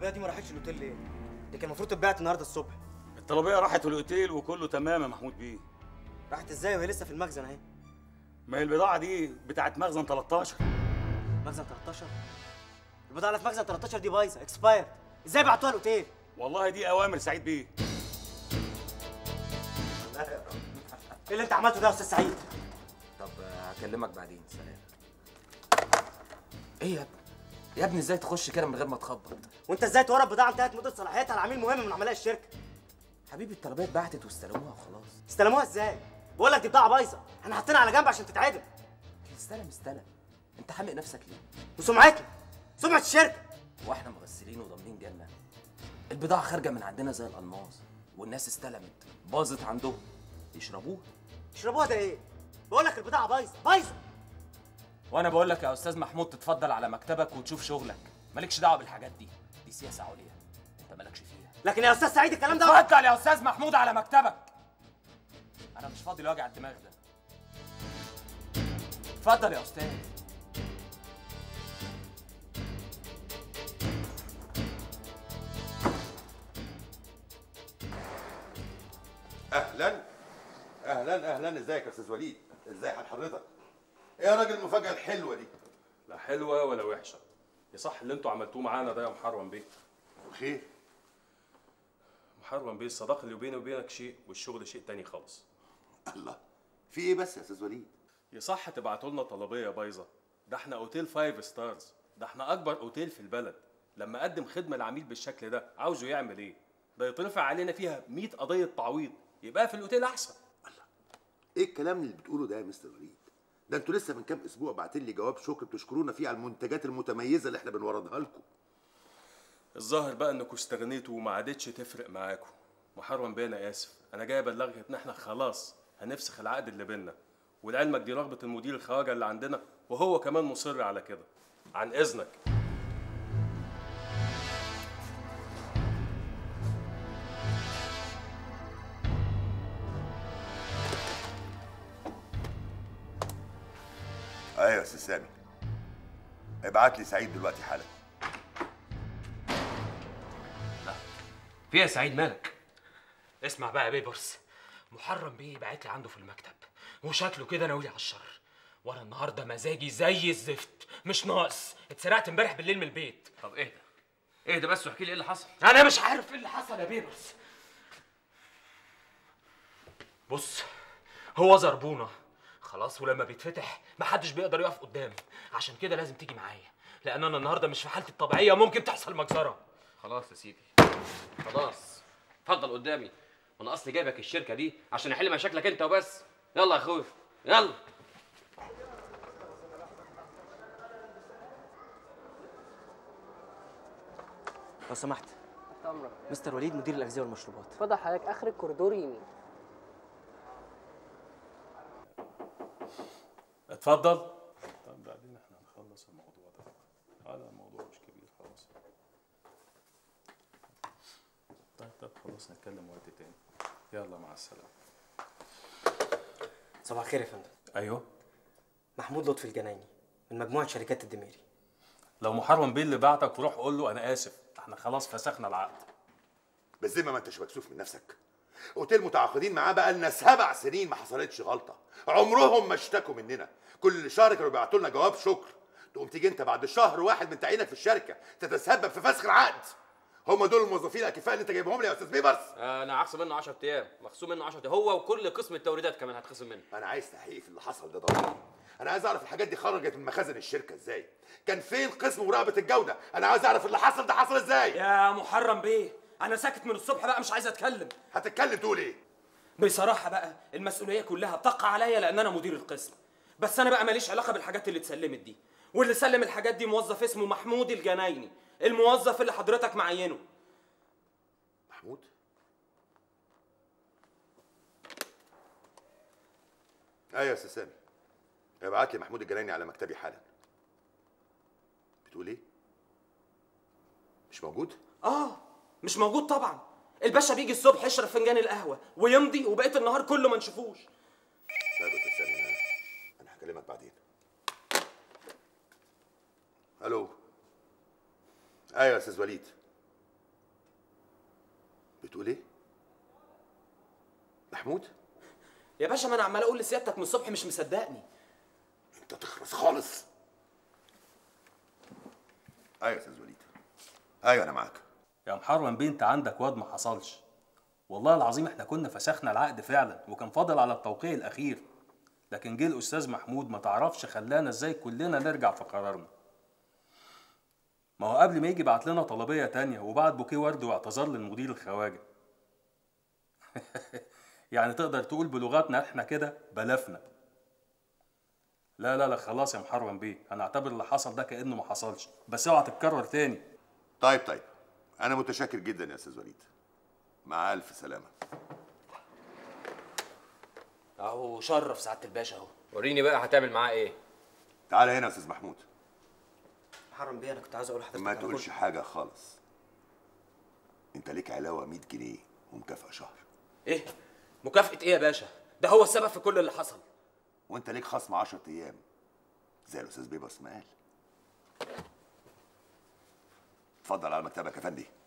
الطلبيه دي ما راحتش الاوتيل ليه دي كان المفروض تتبعت النهارده الصبح الطلبيه راحت الاوتيل وكله تمام يا محمود بيه راحت ازاي وهي لسه في المخزن اهي ما هي البضاعه دي بتاعت مخزن 13 مخزن 13 البضاعه اللي في مخزن 13 دي بايظه اكسباير ازاي بعتوها الاوتيل والله دي اوامر سعيد بيه ايه اللي انت عملته ده يا استاذ سعيد طب آه، هكلمك بعدين سلام ايه يا ابني يا ابني ازاي تخش كده من غير ما تخبط وانت ازاي تورط بضاعه انتهت مده صلاحيتها لعميل مهم من عملاء الشركه حبيبي الطلبات بعتت واستلموها وخلاص استلموها ازاي بقول لك دي بضاعه بايظه احنا حاطينها على جنب عشان تتعدم اللي استلم استلم انت حامق نفسك ليه وسمعتنا سمعه الشركه واحنا مغسلين وضامنين جنة البضاعة خارجة من عندنا زي الألماس والناس استلمت باظت عندهم يشربوها يشربوها ده ايه بقول لك البضاعه بايظه بايظه وانا بقول لك يا استاذ محمود تتفضل على مكتبك وتشوف شغلك مالكش دعوه بالحاجات دي دي سياسه عليا انت مالكش فيها لكن يا استاذ سعيد الكلام ده اتفضل يا استاذ محمود على مكتبك انا مش فاضي لوجع الدماغ ده اتفضل يا استاذ اهلا اهلا اهلا ازيك يا استاذ وليد ازاي حال حضرتك ايه يا راجل المفاجاه الحلوه دي لا حلوه ولا وحشه يصح اللي انتوا عملتوه معانا ده يا محرم بيه خير محرم بيه الصداقه اللي بيني وبينك شيء والشغل شيء تاني خالص الله في ايه بس يا استاذ وليد يصح تبعتوا لنا طلبيه بايظه ده احنا اوتيل فايف ستارز ده احنا اكبر اوتيل في البلد لما قدم خدمه لعميل بالشكل ده عاوزه يعمل ايه ده يترفع علينا فيها 100 قضيه تعويض يبقى في الاوتيل احسن ايه الكلام اللي بتقوله ده يا مستر وليد ده انتوا لسه من كام اسبوع بعتين لي جواب شكر بتشكرونا فيه على المنتجات المتميزه اللي احنا بنوردها لكم الظاهر بقى انكم استغنيتوا وما عادتش تفرق معاكم محرم بيه انا اسف انا جاي ابلغك ان احنا خلاص هنفسخ العقد اللي بينا ولعلمك دي رغبه المدير الخواجه اللي عندنا وهو كمان مصر على كده عن اذنك ايوه يا استاذ سامي ابعت لي سعيد دلوقتي حالا في يا سعيد مالك اسمع بقى يا بيبرس محرم بيه بعت لي عنده في المكتب وشكله كده ناوي على الشر وانا النهارده مزاجي زي الزفت مش ناقص اتسرقت امبارح بالليل من البيت طب اهدى اهدى بس واحكي لي ايه اللي حصل انا مش عارف ايه اللي حصل يا بيبرس بص هو زربونه خلاص ولما بيتفتح محدش بيقدر يقف قدامه عشان كده لازم تيجي معايا لان انا النهارده مش في حالتي الطبيعيه ممكن تحصل مجزره خلاص يا سيدي خلاص اتفضل قدامي وانا اصلي جايبك الشركه دي عشان احل مشاكلك انت وبس يلا يا اخويا يلا لو سمحت امرك مستر وليد مدير الاغذيه والمشروبات اتفضل حضرتك اخر الكوريدور يمين اتفضل طب بعدين احنا هنخلص الموضوع ده هذا الموضوع مش كبير خلاص طيب طب خلاص نتكلم وقت تاني يلا مع السلامه صباح الخير يا فندم ايوه محمود لطفي الجنايني من مجموعه شركات الدميري لو محرم بيه اللي بعتك وروح قول له انا اسف احنا خلاص فسخنا العقد بس زي ما انتش مكسوف من نفسك اوتيل متعاقدين معاه بقى لنا سبع سنين ما حصلتش غلطه عمرهم ما اشتكوا مننا كل شهر كانوا بيبعتوا لنا جواب شكر تقوم تيجي انت بعد شهر واحد من تعيينك في الشركه تتسبب في فسخ العقد هم دول الموظفين الاكفاء اللي انت جايبهم لي يا استاذ بيبرس انا هخصم منه 10 ايام مخصوم منه 10 ايام هو وكل قسم التوريدات كمان هتخصم منه انا عايز تحقيق في اللي حصل ده ضروري انا عايز اعرف الحاجات دي خرجت من مخازن الشركه ازاي كان فين قسم مراقبه الجوده انا عايز اعرف اللي حصل ده حصل ازاي يا محرم بيه انا ساكت من الصبح بقى مش عايز اتكلم هتتكلم تقول ايه بصراحه بقى المسؤوليه كلها بتقع عليا لان انا مدير القسم بس انا بقى ماليش علاقه بالحاجات اللي اتسلمت دي واللي سلم الحاجات دي موظف اسمه محمود الجنايني الموظف اللي حضرتك معينه محمود ايوه يا استاذ سامي ابعت لي محمود الجنايني على مكتبي حالا بتقول ايه مش موجود اه مش موجود طبعا الباشا بيجي الصبح يشرب فنجان القهوه ويمضي وبقيه النهار كله ما نشوفوش طيب يا استاذ سامي انا انا هكلمك بعدين الو ايوه يا استاذ وليد بتقول ايه محمود يا باشا ما انا عمال اقول لسيادتك من الصبح مش مصدقني انت تخرس خالص ايوه يا استاذ وليد ايوه انا معاك يا محرم بيه انت عندك واد ما حصلش والله العظيم احنا كنا فسخنا العقد فعلا وكان فاضل على التوقيع الاخير لكن جه الاستاذ محمود ما تعرفش خلانا ازاي كلنا نرجع في قرارنا ما هو قبل ما يجي بعت لنا طلبيه تانية وبعت بوكيه ورد واعتذار للمدير الخواجه يعني تقدر تقول بلغتنا احنا كده بلفنا لا لا لا خلاص يا محرم بيه هنعتبر اللي حصل ده كانه ما حصلش بس اوعى تتكرر تاني طيب طيب انا متشكر جدا يا استاذ وليد مع الف سلامه اهو شرف سعاده الباشا اهو وريني بقى هتعمل معاه ايه تعالى هنا يا استاذ محمود محرم بيه انا كنت عايز اقول لحضرتك ما على تقولش كل- حاجه خالص انت ليك علاوه 100 جنيه ومكافاه شهر ايه مكافاه ايه يا باشا ده هو السبب في كل اللي حصل وانت ليك خصم 10 ايام زي الاستاذ بيبرس ما قال اتفضل على مكتبك يا فندي